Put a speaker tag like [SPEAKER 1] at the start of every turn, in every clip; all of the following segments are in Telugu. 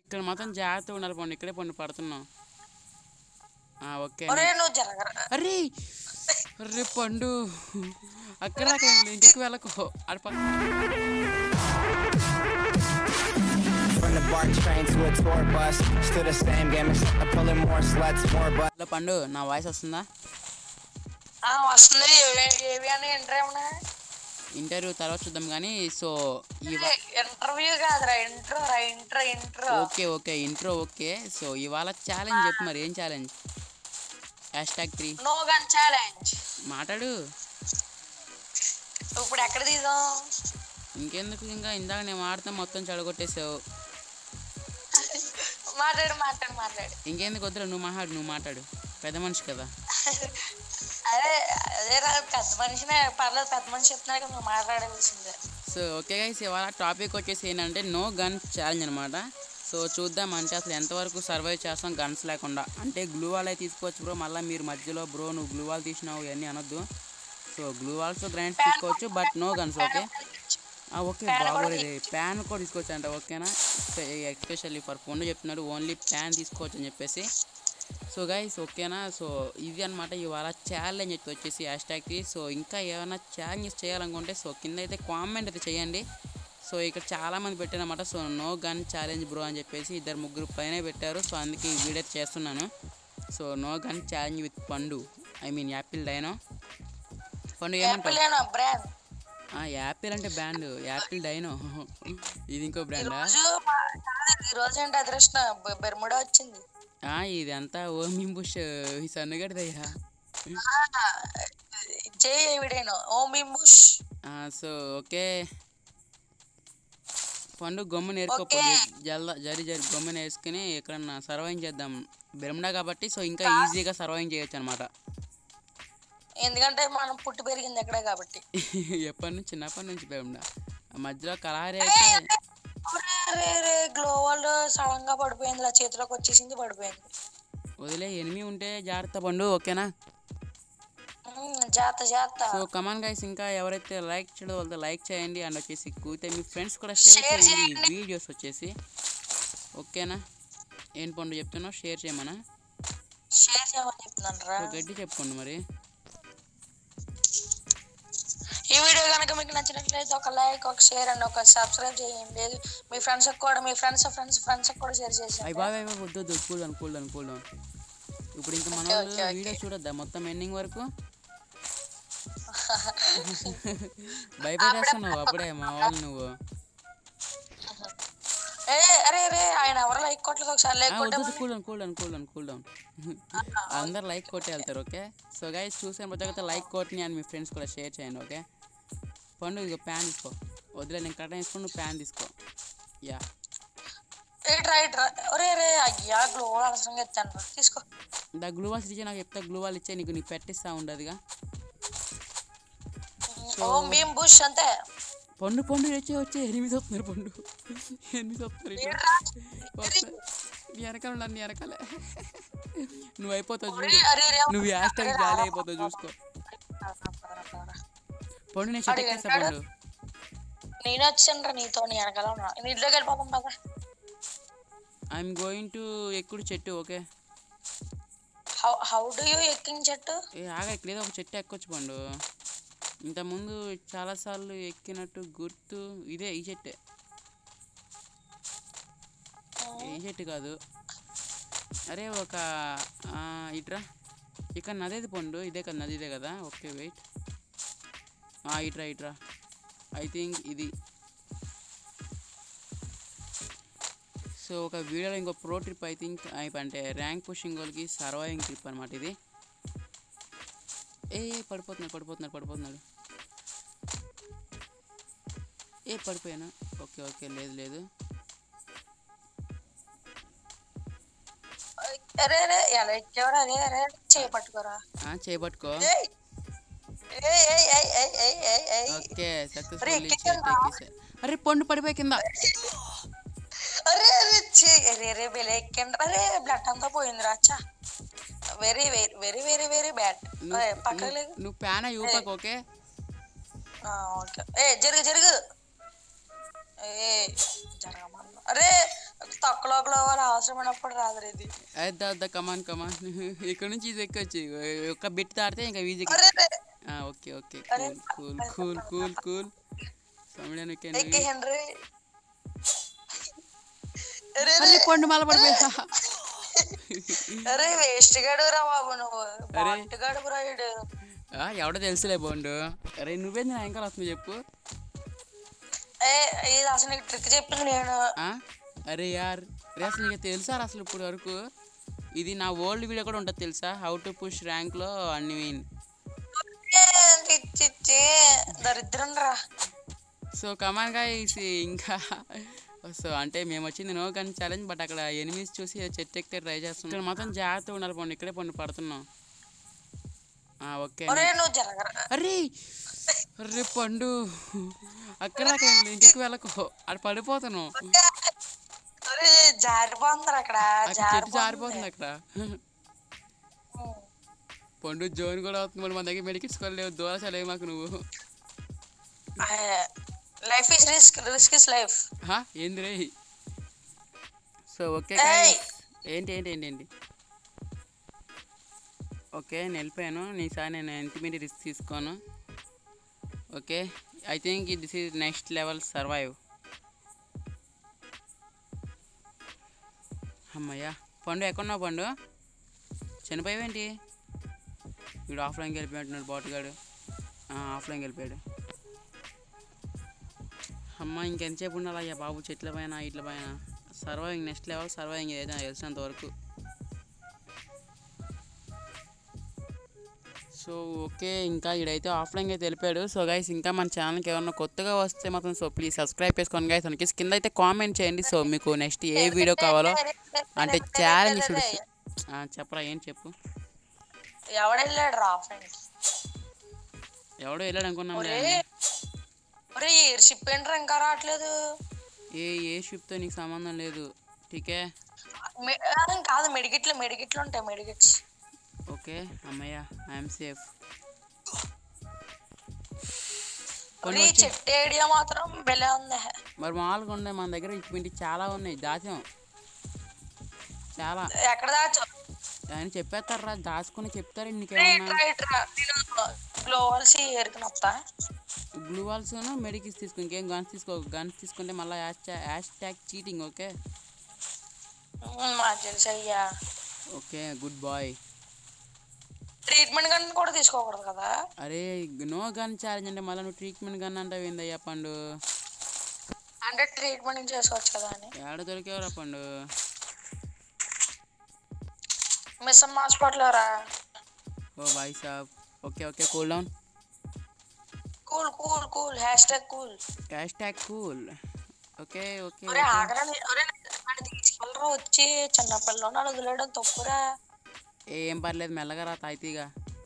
[SPEAKER 1] ఇక్కడ మాత్రం జాగ్రత్తగా ఉండాలి పండు ఇక్కడే పండు పడుతున్నాం ఆ, ఓకే
[SPEAKER 2] ఒరే నువ్వు జరగరా
[SPEAKER 1] అరే అరే పండు అక్కడ అక్కడ ఇంటికి వెళ్ళకు అడ
[SPEAKER 3] From the BART train to a tour bus, still the same game except I'm pulling more sluts, more butts.
[SPEAKER 1] Hello Pandu నా వాయిస్ వస్తుందా
[SPEAKER 2] ఆ, వస్తుంది ఏవి- ఏవి అని ఎంటర్ ఏమన్నా
[SPEAKER 1] ఇంటర్వ్యూ తర్వాత చూద్దాం కానీ సో ఈ వా-
[SPEAKER 2] ఇంటర్వ్యూ కాదురా ఇంట్రో రా intro intro
[SPEAKER 1] okay okay intro okay so ఇవాళ ఛాలెంజ్ చెప్పు మరి ఏం challenge hash tag three
[SPEAKER 2] no gun challenge
[SPEAKER 1] మాట్లాడు
[SPEAKER 2] ఇప్పుడు ఎక్కడ తీద్దాం
[SPEAKER 1] ఇంకెందుకు ఇంకా ఇందాక నేను మాడితే మొత్తం చెడగొట్టేసావు
[SPEAKER 2] మాట్లాడు మాట్లాడు మాట్లాడు
[SPEAKER 1] ఇంకెందుకు వద్దురా నువ్వు మాట్లాడు నువ్వు మాట్లాడు పెద్ద మనిషి కదా
[SPEAKER 2] అదే అదే రా పెద్ద మనిషినే పర్లేదు పెద్ద మనిషి చెప్తున్నాడు కదా నువ్వు మాట్లాడాల్సిందే
[SPEAKER 1] సో ఓకే గైస్ ఇవాళ టాపిక్ వచ్చేసి ఏంటంటే నో గన్ ఛాలెంజ్ అనమాట సో చూద్దాం అంటే అసలు ఎంతవరకు సర్వైవ్ చేస్తాం గన్స్ లేకుండా అంటే గ్లూ వాల్ అయితే తీసుకోవచ్చు బ్రో మళ్ళీ మీరు మధ్యలో బ్రో నువ్వు గ్లూ వాల్ తీసినావు ఇవన్నీ అనొద్దు సో గ్లూ వాల్స్ గ్రైండ్స్ తీసుకోవచ్చు but no guns okay okay బాగోలేదు ప్యాన్ కూడా తీసుకోవచ్చు అంట ఓకేనా ఎస్పెషల్లీ ఫర్ ఫోన్ చెప్తున్నాడు ఓన్లీ ప్యాన్ తీసుకోవచ్చు అని చెప్పేసి సో గైస్ ఓకేనా సో ఇది అనమాట ఇవాళ ఛాలెంజ్ అయితే వచ్చేసి హ్యాష్ ట్యాగ్కి సో ఇంకా ఏమైనా ఛాలెంజెస్ చేయాలనుకుంటే సో కింద అయితే కామెంట్ అయితే చేయండి సో ఇక్కడ చాలామంది పెట్టారన్నమాట so no gun challenge bro అని చెప్పేసి ఇద్దరు ముగ్గురు పైన పెట్టారు సో అందుకే ఈ వీడియో అయితే చేస్తున్నాను so no gun challenge with Pandu I mean apple dino Pandu ఏమంటావు
[SPEAKER 2] చెప్పలేను బ్రాండ్
[SPEAKER 1] ఆ, యాపిల్ అంటే బ్రాండ్ యాపిల్ డైనో ఇది ఇంకో బ్రాండా
[SPEAKER 2] రోజు మా- కాదు, ఈ రోజు ఏంటి అదృష్టం బె- బెర్ముడా వచ్చింది
[SPEAKER 1] ఆ, ఇదంతా ఓమిం బుష్ ఈ సన్నగడిదయ్యా
[SPEAKER 2] జే ఎవిడేనో ఓ మింబుష్
[SPEAKER 1] ఆ, సో ఓకే పండు గమ్ము నేర్చుకోపో
[SPEAKER 2] ఓకే.
[SPEAKER 1] జల్ల జరి జరి గమ్ము నేర్చుకుని ఎక్కడన్నా సర్వైవ్ చేద్దాం బెరముడా కాబట్టి సో ఇంకా ఈజీగా సర్వైవ్ చేయొచ్చు అనమాట
[SPEAKER 2] ఎందుకంటే మనం పుట్టి పెరిగింది ఎక్కడే కాబట్టి
[SPEAKER 1] ఎప్పటి నుంచి చిన్నప్పటి నుంచి బెరముడా ఆ మధ్యలో కలారి అయితే
[SPEAKER 2] అరే, అరే, అరే, గ్లోవల్ సడన్ గా పడిపోయింది ఇలా చేతిలోకి వచ్చేసింది పడిపోయింది
[SPEAKER 1] వదిలే ఎనిమి ఉంటే జాగ్రత్త పండు ఓకేనా
[SPEAKER 2] ఉమ్, జాగ్రత్త జాగ్రత్త
[SPEAKER 1] సో కమాన్ గైస్ ఇంకా ఎవరైతే లైక్ చేయడం వాళ్ళతో లైక్ చేయండి అండ్ వచ్చేసి కూతే మీ ఫ్రెండ్స్ కూడా షేర్
[SPEAKER 2] Share
[SPEAKER 1] చేయండి ఈ వీడియోస్ వచ్చేసి ఓకేనా ఏం పండు చెప్తున్నావు షేర్ చేయమనా
[SPEAKER 2] షేర్ చేయమని చెప్తున్నాను రా
[SPEAKER 1] సో గడ్డి చెప్పుకోండి మరి
[SPEAKER 2] ఈ వీడియో కనుక మీకు నచ్చినట్లయితే ఒక లైక్ ఒక షేర్ అండ్ ఒక సబ్స్క్రైబ్ చేయండి మీ ఫ్రెండ్స్ కూడా మీ ఫ్రెండ్స్ ఫ్రెండ్స్ ఫ్రెండ్స్ కూడా షేర్
[SPEAKER 1] అవి
[SPEAKER 2] చేసేయండి
[SPEAKER 1] బాగా అవి వద్దు వద్దు cool down cool down cool down ఇప్పుడు ఇంకా మన
[SPEAKER 2] Okay,
[SPEAKER 1] వాళ్ళు
[SPEAKER 2] okay, okay.
[SPEAKER 1] వీడియో చూడొద్దా మొత్తం ఎండింగ్ వరకు భయపెట్టేస్తున్నావు అప్పుడే మా వాళ్ళు నువ్వు
[SPEAKER 2] ఏ అరే అరే ఆయన ఎవరు లైక్ కొట్టలేదు ఒకసారి లైక్
[SPEAKER 1] ఆ, వద్దు
[SPEAKER 2] కొట్టే
[SPEAKER 1] cool down cool down cool down cool down అందరు లైక్ కొట్టి వెళ్తారు ఓకే సో గైస్ చూసిన ప్రతి ఒక్కరితో లైక్ కొట్టిని అని మీ ఫ్రెండ్స్ కూడా షేర్ చేయండి ఓకే పండు ఇదిగో ప్యాన్ తీసుకో వదిలే నేను కట్ట తీసుకుని నువ్వు ప్యాన్ తీసుకో యా
[SPEAKER 2] ఏట్రా ఏట్రా ఒరే అరే అయ్యా గ్లో అవసరంగా ఎత్తాను రా తీసుకో
[SPEAKER 1] దా గ్లూ వాల్స్ ఇచ్చే నాకు చెప్తా గ్లూ వాల్ ఇచ్చే నీకు నీకు పెట్టిస్తా ఉండదుగా
[SPEAKER 2] ఓ మేము బుష్ అంతే
[SPEAKER 1] పండు పండు వచ్చే వచ్చే ఎనిమిది వస్తున్నారు పండు ఎనిమిది వస్తున్నారు ఇట్లా.
[SPEAKER 2] ఏట్రా?
[SPEAKER 1] వస్తున్నారు. నీ వెనకాల ఉన్నారు నీ వెనకాలే నువ్వు అయిపోతావు
[SPEAKER 2] ఒరే,
[SPEAKER 1] చూడు
[SPEAKER 2] అరే, అరే,
[SPEAKER 1] నువ్వు హ్యాష్ ట్యాగ్ జాలి అయిపోతావు చూసుకో పండు నేను
[SPEAKER 2] వాడు
[SPEAKER 1] చెట్టేస్తా
[SPEAKER 2] వెనకాల-
[SPEAKER 1] పండు
[SPEAKER 2] నేను వచ్చాను రా నీతో నీ వెనకాల ఉన్నా నీ ఇంట్లోకి వెళ్ళిపోతాం కదా
[SPEAKER 1] ఐఎమ్ గోయింగ్ టు ఎక్కుడు చెట్టు okay
[SPEAKER 2] how how do you ఎక్కింగ్ చెట్టు
[SPEAKER 1] ఏ ఆగా ఇక్కడ ఏదో ఒక చెట్టు ఎక్కొచ్చు పండు ఇంతకుముందు చాలాసార్లు ఎక్కినట్టు గుర్తు ఇదే ఈ చెట్టే ఈ చెట్టు కాదు అరే ఒక ఆ, ఇట్రా ఇక్కడ నదేది పండు ఇదే కదా నది ఇదే కదా ఓకే వెయిట్ ఇట్రా ఇట్రా ఐ థింక్ ఇది సో ఒక వీడియోలో ఇంకో ప్రో ట్రిప్ ఐ థింక్ అంటే ర్యాంక్ పుషింగ్ వాళ్ళకి సర్వైవింగ్ ట్రిప్ అనమాట ఇది ఏ ఏ, పడిపోతున్నాడు పడిపోతున్నాడు పడిపోతున్నాడు ఏ పడిపోయాను ఓకే ఓకే లేదు లేదు
[SPEAKER 2] అరే అరే ఎలా ఎక్కేవాడు అరే అరే చేయి పట్టుకోరా
[SPEAKER 1] ఆ, చేపట్టుకో
[SPEAKER 2] ఏయ్ ఏయ్ ఏయ్ ఏయ్ ఏయ్ ఏయ్ ఏయ్ ఏయ్
[SPEAKER 1] ఓకే
[SPEAKER 2] అరే,
[SPEAKER 1] సక్సెస్ఫుల్లీ
[SPEAKER 2] ఎక్కేసావా?
[SPEAKER 1] అరే పండు పడిపోయి కింద
[SPEAKER 2] అరే అరే ఛీ, అరే అరే వెలే ఎక్కండి అరే బ్లడ్ అంతా పోయింది రాచ్చా very very very very very bad
[SPEAKER 1] నువ్వు-
[SPEAKER 2] పక్కన
[SPEAKER 1] నువ్వు-
[SPEAKER 2] లేదు
[SPEAKER 1] నువ్వు ప్యాన్ యూపక్ ఓకే
[SPEAKER 2] ఓకే ఏ జరుగు జరుగు ఏ జరగమన్నా అరే తక్కువలో గ్లోవల్ అవసరమైనప్పుడు రాదు ఇది
[SPEAKER 1] అద్దా అద్దా కమాన్ కమాన్ ఇక్కడ నుంచి ఇది ఎక్కొచ్చు ఒక్క బిట్ దాడితే ఇంకా ఈజీ
[SPEAKER 2] అరే రే.
[SPEAKER 1] ఓకే ఓకే
[SPEAKER 2] అరే,
[SPEAKER 1] cool cool cool cool cool సమయం
[SPEAKER 2] ఎక్కి హెన్రీ అరే
[SPEAKER 1] అరే పండు మళ్ళీ పడిపోయా
[SPEAKER 2] అరే వేస్ట్ గాడు రా బాబు నువ్వు
[SPEAKER 1] అరే.
[SPEAKER 2] బాట్ గాడు బ్రాయిడ్
[SPEAKER 1] ఆ, ఎవడో తెలుసులే బాండు అరే నువ్వేంది నా ఇంకా వస్తుంది చెప్పు
[SPEAKER 2] ఏ ఇది అసలు నీకు ట్రిక్ చెప్పింది నేను
[SPEAKER 1] ఆ? అరే యార్ రే అసలు నీకు తెలుసా రా అసలు ఇప్పుడు వరకు ఇది నా ఓల్డ్ వీడియో కూడా ఉంటుంది తెలుసా హౌ టు పుష్ ర్యాంక్లో అన్ని విన్
[SPEAKER 2] ఏ, చిచ్చి, చి. దరిద్రం రా
[SPEAKER 1] సో కమాన్ గా ఇంకా సో అంటే మేము వచ్చింది నో గన్ ఛాలెంజ్ బట్ అక్కడ ఎనిమిస్ చూసి చెట్టు ఎక్కితే ట్రై చేస్తున్నాం ఇక్కడ మాత్రం జాగ్రత్తగా ఉండాలి పండు ఇక్కడే పండు పడుతున్నాం ఆ, ఓకే
[SPEAKER 2] ఒరే నువ్వు జరగరా
[SPEAKER 1] అరే అరే పండు అక్కడ అక్కడ ఇంటికి వెళ్ళకు అక్కడ పడిపోతాను
[SPEAKER 2] ఒరే జారిపోతుంది అక్కడ
[SPEAKER 1] అక్కడ చెట్టు
[SPEAKER 2] జారిపోతుంది
[SPEAKER 1] జారిపోతుంది అక్కడ పండు జోన్ కూడా అవుతుంది మరి మన దగ్గర మెడికిట్స్ కూడా లేవు దూర చలేవు మాకు నువ్వు
[SPEAKER 2] life is risk risk is life
[SPEAKER 1] హా? ఏంది రే సో ఓకే
[SPEAKER 2] ఏయ్!
[SPEAKER 1] ఏంటి ఏంటి ఏంటి ఏంటి ఓకే నేను వెళ్ళిపోయాను నీసారి నేను ఇంటిమీడి రిస్క్ తీసుకోను okay I think this is next level survive అమ్మయ్యా పండు ఎక్కడున్నావు పండు చనిపోయావేంటి వీడు ఆఫ్లైన్కి వెళ్ళిపోయినట్టున్నాడు బాటుగాడు ఆఫ్లైన్కి వెళ్ళిపోయాడు అమ్మ ఇంకెంతసేపు ఉండాలయ్యా బాబు చెట్ల పైన ఇట్ల పైన సర్వైవింగ్ నెక్స్ట్ లెవెల్ సర్వైవింగ్ ఏదైతే నాకు తెలిసినంత వరకు సో ఓకే ఇంకా ఇడైతే ఆఫ్లైన్ అయితే వెళ్ళిపోయాడు సో గైస్ ఇంకా మన ఛానల్కి ఏమన్నా కొత్తగా వస్తే మాత్రం సో ప్లీజ్ సబ్స్క్రైబ్ చేసుకోండి గైస్ మనకి కింద అయితే కామెంట్ చేయండి సో మీకు నెక్స్ట్ ఏ వీడియో కావాలో అంటే ఛాలెంజ్ చెప్పరా ఏం చెప్పు
[SPEAKER 2] ఎవడెళ్ళాడు రా ఫ్రెండ్స్
[SPEAKER 1] ఎవడో వెళ్ళాడు అనుకున్నాం
[SPEAKER 2] ఒరే ఒరే ఎయిర్ షిప్ ఏంట్రా ఇంకా రావట్లేదు
[SPEAKER 1] ఏ ఏ షిప్తో నీకు సంబంధం లేదు టీకే
[SPEAKER 2] మె- ఆ, కాదు మెడికిట్లు మెడికిట్లు ఉంటాయి మెడికిట్స్
[SPEAKER 1] ఓకే అమ్మయ్య ఐఎమ్ సేఫ్
[SPEAKER 2] ఒరే ఈ చెట్టు ఏడియా మాత్రం బెలే ఉంది
[SPEAKER 1] మరి మామూలుగా ఉన్నాయి మన దగ్గర ఇటువంటి చాలా ఉన్నాయి దాచాం చాలా
[SPEAKER 2] ఎక్కడ దాచు
[SPEAKER 1] ఆయన చెప్పేస్తారా దాచుకుని చెప్తారు
[SPEAKER 2] రే,
[SPEAKER 1] నీకేమన్నా
[SPEAKER 2] ఇట్రా ఇట్రా నేను గ్లోవల్స్ ఎరుకునొస్తా
[SPEAKER 1] బ్లూ వాల్స్ మెడికిస్ తీసుకో ఇంకేం గన్స్ తీసుకో గన్స్ తీసుకుంటే మళ్ళీ hash hash tag cheating okay
[SPEAKER 2] మాకు తెలుసు అయ్యా
[SPEAKER 1] okay good boy
[SPEAKER 2] treatment gun కూడా తీసుకోకూడదు కదా
[SPEAKER 1] అరే నో గన్ ఛాలెంజ్ అంటే మళ్ళీ నువ్వు ట్రీట్మెంట్ గన్ అంటావు ఏందయ్యా పండు
[SPEAKER 2] అంటే ట్రీట్మెంట్ చేసుకోవచ్చు కదా అని
[SPEAKER 1] ఏడ దొరికేవరా పండు
[SPEAKER 2] మిస్ హాస్పిటల్ రా
[SPEAKER 1] ఓ బాయ్ సాబ్ okay okay cool down
[SPEAKER 2] cool cool cool hash tag cool
[SPEAKER 1] hash tag cool okay okay
[SPEAKER 2] ఒరే ఆగరా నీ- ఒరే నన్ను తీసుకెళ్ళరా వచ్చి చిన్న పిల్లని వదిలేయడం తప్పురా
[SPEAKER 1] ఏం పర్లేదు మెల్లగా రా తాయితీగా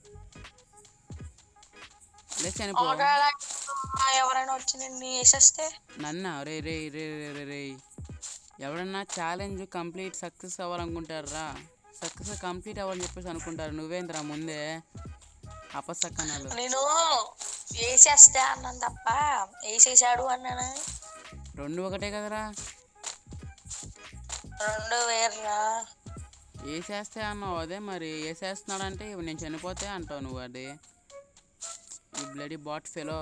[SPEAKER 1] లేదు చనిపో
[SPEAKER 2] ఒకవేళ ఎవరైనా వచ్చి నిన్ను వేసేస్తే
[SPEAKER 1] నన్న రే రే రే రే రే రే ఎవడన్నా ఛాలెంజ్ కంప్లీట్ సక్సెస్ అవ్వాలనుకుంటారా సక్సెస్ కంప్లీట్ అవ్వాలని చెప్పేసి అనుకుంటారు నువ్వేంద్రా ముందే అపసక్కనాలు
[SPEAKER 2] నేను వేసేస్తే అన్నాను తప్ప వేసేసాడు అన్నాను
[SPEAKER 1] రెండు ఒకటే కదరా
[SPEAKER 2] రెండు వేర్రా
[SPEAKER 1] వేసేస్తే అన్నావు అదే మరి వేసేస్తున్నాడంటే ఇప్పుడు నేను చనిపోతే అంటావు నువ్వు అది ఈ bloody bot fellow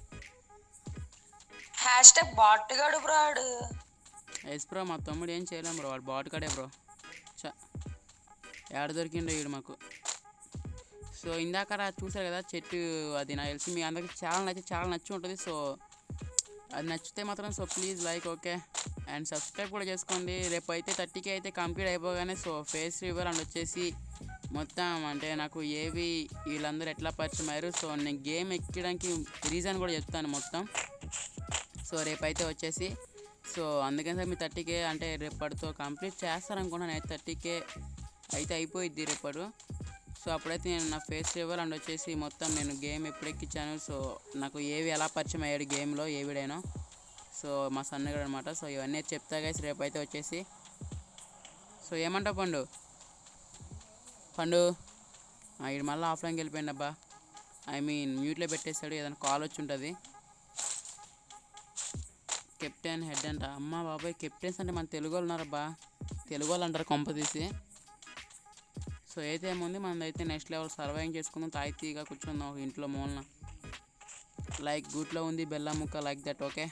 [SPEAKER 2] hash tag bot గడు బ్రాడు
[SPEAKER 1] ఎస్ బ్రో మా తమ్ముడు ఏం చేయలేం బ్రో వాడు బాట్ కడే బ్రో చ ఏడ దొరికిండో వీడు మాకు సో ఇందాక చూసారు కదా చెట్టు అది నాకు తెలిసి మీ అందరికి చాలా నచ్చి చాలా నచ్చి ఉంటుంది సో అది నచ్చితే మాత్రం so please like okay and subscribe కూడా చేసుకోండి రేపు అయితే థర్టీకి అయితే కంప్లీట్ అయిపోగానే సో ఫేస్ రివర్ అండ్ వచ్చేసి మొత్తం అంటే నాకు ఏవి వీళ్ళందరూ ఎట్లా పరిచయం అయ్యారు సో నేను గేమ్ ఎక్కడానికి రీజన్ కూడా చెప్తాను మొత్తం సో రేపైతే వచ్చేసి సో అందుకని సార్ మీ థర్టీకే అంటే రేపటితో కంప్లీట్ చేస్తారనుకుంటున్నాను అయితే థర్టీకే అయితే అయిపోయిద్ది రేపటి సో అప్పుడైతే నేను నా ఫేస్ రివర్ అండ్ వచ్చేసి మొత్తం నేను గేమ్ ఎప్పుడు ఎక్కించాను సో నాకు ఏవి ఎలా పరిచయం అయ్యాడు గేమ్లో ఏ వీడైనా సో మా సన్నగాడు అనమాట సో ఇవన్నీ చెప్తా గైస్ రేపైతే వచ్చేసి సో ఏమంటావు పండు పండు ఇది మళ్ళీ ఆఫ్లైన్కి వెళ్ళిపోయింది అబ్బా ఐ మీన్ మ్యూట్లో పెట్టేస్తాడు ఏదైనా కాల్ వచ్చి ఉంటుంది కెప్టెన్ హెడ్ అంట అమ్మ బాబాయ్ కెప్టెన్స్ అంటే మన తెలుగు వాళ్ళు ఉన్నారబ్బా తెలుగు వాళ్ళు అంటారు కొంప తీసి సో అయితే ఏముంది మనదైతే నెక్స్ట్ లెవెల్ సర్వైవింగ్ చేసుకుందాం తాయితీగా కూర్చుందాం ఒక ఇంట్లో మూలన లైక్ గూట్లో ఉంది బెల్లం ముక్క లైక్ దట్ ఓకే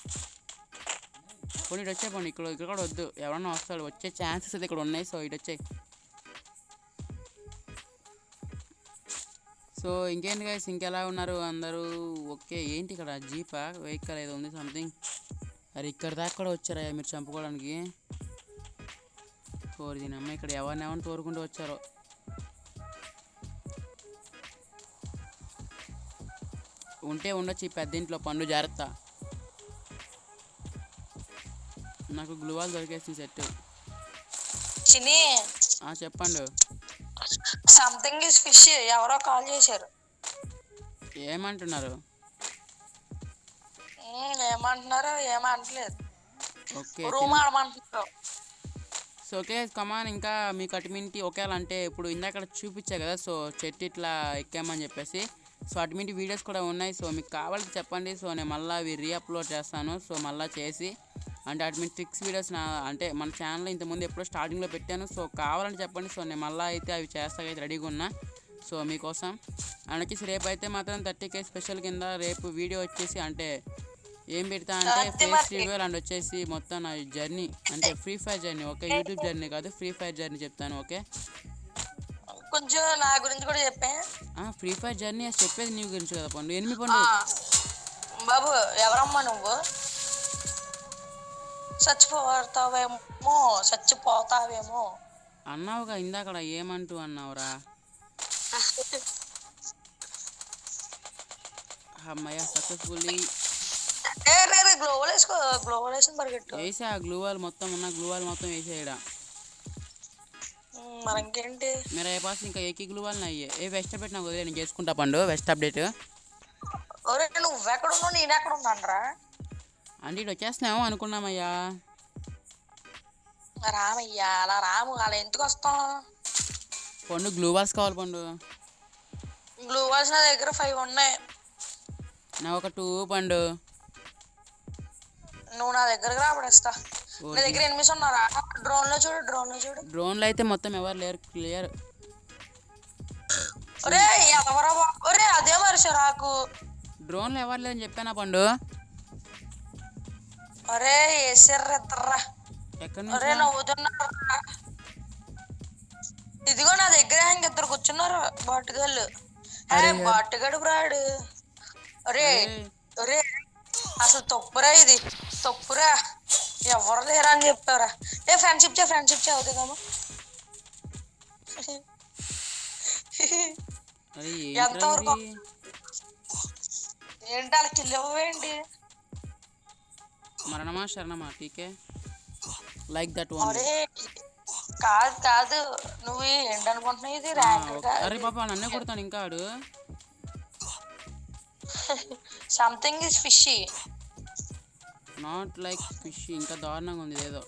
[SPEAKER 1] పోనీ ఇటు వచ్చే పోనీ ఇక్కడ ఇక్కడ కూడా వద్దు ఎవరన్నా వస్తాడు వచ్చే ఛాన్సెస్ అయితే ఇక్కడ ఉన్నాయి సో ఇటు వచ్చాయి సో ఇంకేంటి గైస్ ఇంకెలా ఉన్నారు అందరూ ఓకే ఏంటి ఇక్కడ జీపా వెహికల్ ఏదో ఉంది సంథింగ్ అరే ఇక్కడ దాకా కూడా వచ్చారా మీరు చంపుకోవడానికి కోరి దీని అమ్మ ఇక్కడ ఎవరిని ఎవరిని తోరుకుంటూ వచ్చారో ఉంటే ఉండొచ్చు ఈ పెద్ద ఇంట్లో పండు జాగ్రత్త నాకు గ్లూవాల్ దొరికేసింది సెట్
[SPEAKER 2] చిని
[SPEAKER 1] చెప్పండి
[SPEAKER 2] సంథింగ్ ఇస్ ఫిష్ ఎవరో కాల్ చేశారు
[SPEAKER 1] ఏమంటున్నారు
[SPEAKER 2] ఉమ్, ఏమంటున్నారు ఏమంటలేదు
[SPEAKER 1] ఓకే
[SPEAKER 2] రూమ్ ఆడమంటున్నారు
[SPEAKER 1] సో ఓకే కమాన్ ఇంకా మీకు అటుమింటి ఒకేలా అంటే ఇప్పుడు ఇందాక చూపించా కదా సో చెట్టు ఇట్లా ఎక్కామని చెప్పేసి సో అటుమింటి వీడియోస్ కూడా ఉన్నాయి సో మీకు కావాలంటే చెప్పండి సో నేను మళ్ళీ అవి రీఅప్లోడ్ చేస్తాను సో మళ్ళీ చేసి అంటే అటుమింటి ట్రిక్స్ వీడియోస్ నా అంటే మన ఛానల్లో ఇంతకుముందు ఎప్పుడో స్టార్టింగ్లో పెట్టాను సో కావాలంటే చెప్పండి సో నేను మళ్ళీ అయితే అవి చేస్తాకైతే రెడీగా ఉన్నా సో మీకోసం అండ్ వచ్చేసి రేపు అయితే మాత్రం థర్టీ కే స్పెషల్ కింద రేపు వీడియో వచ్చేసి అంటే ఏం పెడతా అంటే
[SPEAKER 2] అంతే
[SPEAKER 1] ఫేస్
[SPEAKER 2] మరి.
[SPEAKER 1] రివ్యూల్ అండ్ వచ్చేసి మొత్తం నా జర్నీ అంటే Free Fire journey okay YouTube journey కాదు ఫ్రీ ఫైర్ జర్నీ చెప్తాను ఓకే
[SPEAKER 2] కొంచెం నా గురించి కూడా చెప్పే
[SPEAKER 1] ఫ్రీ ఫైర్ జర్నీ అది చెప్పేది నీ గురించి కదా పండు ఎనిమిది
[SPEAKER 2] ఆ,
[SPEAKER 1] పండు
[SPEAKER 2] బాబు ఎవరమ్మా నువ్వు చచ్చిపోతావేమో చచ్చిపోతావేమో
[SPEAKER 1] అన్నావుగా ఇందాకడ ఏమంటూ అన్నావురా అమ్మయ్య సక్సెస్ఫుల్లీ
[SPEAKER 2] ఏ రే రే గ్లోవల్ వేసుకో గ్లోవల్ వేసుకుని పరిగెట్టు
[SPEAKER 1] వేసే ఆ గ్లూవాల్ మొత్తం ఉన్న గ్లూవాల్ మొత్తం వేసేయడ
[SPEAKER 2] ఉమ్, మరి ఇంకేంటి
[SPEAKER 1] మీరు ఏ పాస్ ఇంకా ఏకీ గ్లూవాల్ అయ్యే ఏ వెస్ట్ అప్డేట్ నాకు వదిలే నేను చేసుకుంటా పండు వెస్ట్ అప్డేట్
[SPEAKER 2] ఒరే నువ్వు ఎక్కడ ఉన్నావు నేను ఎక్కడ ఉన్నానురా
[SPEAKER 1] అంటే ఇటు వచ్చేస్తున్నామో అనుకున్నామయ్యా
[SPEAKER 2] రామయ్యా అలా రాము అలా ఎందుకు వస్తాం
[SPEAKER 1] పండు గ్లూవాల్స్ కావాలి పండు
[SPEAKER 2] గ్లూవల్స్ నా దగ్గర ఫైవ్ ఉన్నాయి
[SPEAKER 1] నా ఒక టూ పండు
[SPEAKER 2] నువ్వు నా దగ్గరకు రాబడేస్తా నా దగ్గర ఎనిమిది ఉన్నారా డ్రోన్ లో చూడు డ్రోన్ లో చూడు
[SPEAKER 1] డ్రోన్లో అయితే మొత్తం ఎవరు లేరు క్లియర్
[SPEAKER 2] ఒరే ఎవరా బాబు ఒరే అదే మరి సిరాకు
[SPEAKER 1] డ్రోన్లో ఎవరు లేరని చెప్పానా పండు
[SPEAKER 2] ఒరే వేసారా
[SPEAKER 1] ఎక్కడి
[SPEAKER 2] ఒరే
[SPEAKER 1] నుంచి
[SPEAKER 2] నవ్వుతున్నారా ఇదిగో నా దగ్గర ఇంకిద్దరు కూర్చున్నారు బాటుగాళ్ళు ఏ బాటుగాడు బ్రాడు ఒరే ఒరే అసలు తప్పురా ఇది తప్పురా ఎవరు లేరా అని చెప్పారా ఏ ఫ్రెండ్షిప్ చే ఫ్రెండ్షిప్ చే అవుతుందమ్మా
[SPEAKER 1] అరే
[SPEAKER 2] ఎంతవరకు?
[SPEAKER 1] ఏంటి
[SPEAKER 2] ఏంటి అలా కిల్ ఇవ్వేంటి
[SPEAKER 1] మరణమా శరణమా టీకే లైక్ దట్ వన్
[SPEAKER 2] ఒరే కాదు కాదు నువ్వు ఏంటనుకుంటున్నావు ఇది ర్యాంక్
[SPEAKER 1] అరే పాప నన్నే కొడతాను ఇంకా ఆడు
[SPEAKER 2] something is fishy
[SPEAKER 1] not like fish ఇంకా దారుణంగా ఉంది ఏదో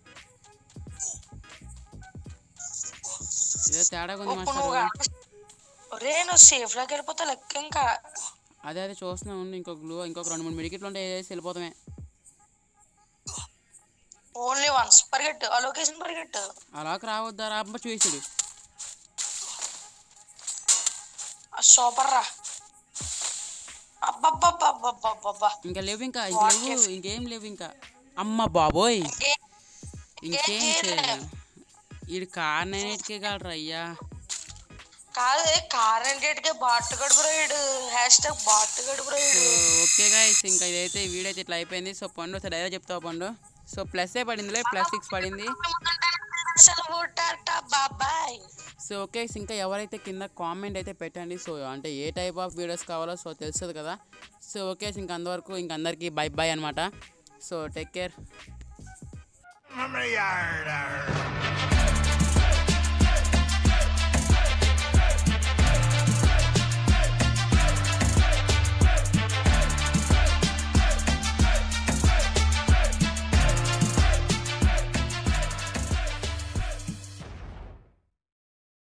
[SPEAKER 1] ఏదో తేడాగా ఉంది
[SPEAKER 2] ఇప్పుడు నువ్వు
[SPEAKER 1] మాస్టర్
[SPEAKER 2] కనుక- ఒరే నువ్వు సేఫ్ లోకి వెళ్ళిపోతే లెక్క ఇంకా
[SPEAKER 1] అదే అదే చూస్తున్నా ఉండి ఇంకొక గ్లూ ఇంకొక రెండు మూడు మిడికెట్లు ఉంటే వేసి వెళ్ళిపోతామే
[SPEAKER 2] ఓన్లీ వన్స్ పరిగెట్టు ఆ లొకేషన్ పరిగెట్టు
[SPEAKER 1] అలాగ రావద్దా రాబ చూసాడు
[SPEAKER 2] సూపర్ రా అబ్బబ్బబ్బబ్బబ్బబ్బబ్బా
[SPEAKER 1] ఇంకా లేవు ఇంకా ఇంక లేవు ఇంకేం లేవు ఇంకా అమ్మ బాబోయ్
[SPEAKER 2] ఏ-
[SPEAKER 1] ఇంకేం చేయలేం వీడు కార్ నైన్కి కాలరా అయ్యా
[SPEAKER 2] కాదు కారెంటేట్కి బాట్ గడుపురాయుడు హ్యాష్ ట్యాగ్ బాట్ గడుపురాయుడు
[SPEAKER 1] సో ఓకే గాయస్ ఇంకా ఇదైతే ఈ వీడియో అయితే ఇట్లా అయిపోయింది సో పండు ఒకసారి డైరెక్ట్ చెప్తావు పండు సో ప్లస్ ఏ పడిందిలే ప్లస్ సిక్స్ పడింది
[SPEAKER 2] సెలవు టాటా బాబాయ్
[SPEAKER 1] సో ఓకే ఇంకా ఎవరైతే కింద కామెంట్ అయితే పెట్టండి సో అంటే ఏ టైప్ ఆఫ్ వీడియోస్ కావాలో సో తెలుస్తుంది కదా సో ఓకే ఇంక అంతవరకు ఇంక అందరికీ బై బై అనమాట so take care
[SPEAKER 4] Mama yard.